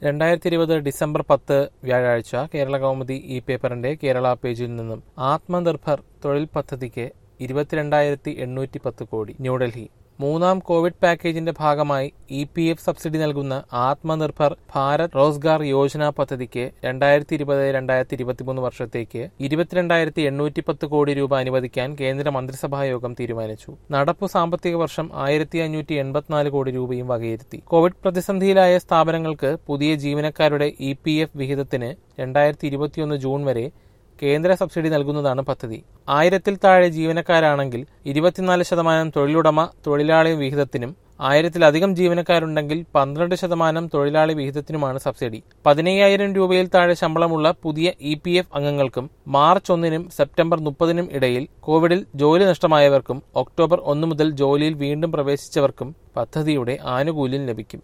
രണ്ടായിരത്തി ഇരുപത് ഡിസംബർ പത്ത് വ്യാഴാഴ്ച കേരള കൗമുദി ഈ പേപ്പറിന്റെ കേരള പേജിൽ നിന്നും ആത്മനിർഭർ തൊഴിൽ പദ്ധതിക്ക് ഇരുപത്തിരണ്ടായിരത്തി എണ്ണൂറ്റി പത്ത് കോടി ന്യൂഡൽഹി മൂന്നാം കോവിഡ് പാക്കേജിന്റെ ഭാഗമായി ഇ പി എഫ് സബ്സിഡി നൽകുന്ന ആത്മനിർഭർ ഭാരത് റോസ്ഗാർ യോജന പദ്ധതിക്ക് രണ്ടായിരത്തി ഇരുപത് രണ്ടായിരത്തി ഇരുപത്തിമൂന്ന് വർഷത്തേക്ക് ഇരുപത്തിരണ്ടായിരത്തി എണ്ണൂറ്റി പത്ത് കോടി രൂപ അനുവദിക്കാൻ കേന്ദ്ര മന്ത്രിസഭാ യോഗം തീരുമാനിച്ചു നടപ്പു സാമ്പത്തിക വർഷം ആയിരത്തി അഞ്ഞൂറ്റി എൺപത്തിനാല് കോടി രൂപയും വകയിരുത്തി കോവിഡ് പ്രതിസന്ധിയിലായ സ്ഥാപനങ്ങൾക്ക് പുതിയ ജീവനക്കാരുടെ ഇ പി എഫ് വിഹിതത്തിന് രണ്ടായിരത്തി ഇരുപത്തിയൊന്ന് ജൂൺ വരെ കേന്ദ്ര സബ്സിഡി നൽകുന്നതാണ് പദ്ധതി ആയിരത്തിൽ താഴെ ജീവനക്കാരാണെങ്കിൽ ഇരുപത്തിനാല് ശതമാനം തൊഴിലുടമ തൊഴിലാളി വിഹിതത്തിനും ആയിരത്തിലധികം ജീവനക്കാരുണ്ടെങ്കിൽ പന്ത്രണ്ട് ശതമാനം തൊഴിലാളി വിഹിതത്തിനുമാണ് സബ്സിഡി പതിനയ്യായിരം രൂപയിൽ താഴെ ശമ്പളമുള്ള പുതിയ ഇ പി എഫ് അംഗങ്ങൾക്കും മാർച്ച് ഒന്നിനും സെപ്റ്റംബർ മുപ്പതിനും ഇടയിൽ കോവിഡിൽ ജോലി നഷ്ടമായവർക്കും ഒക്ടോബർ ഒന്ന് മുതൽ ജോലിയിൽ വീണ്ടും പ്രവേശിച്ചവർക്കും പദ്ധതിയുടെ ആനുകൂല്യം ലഭിക്കും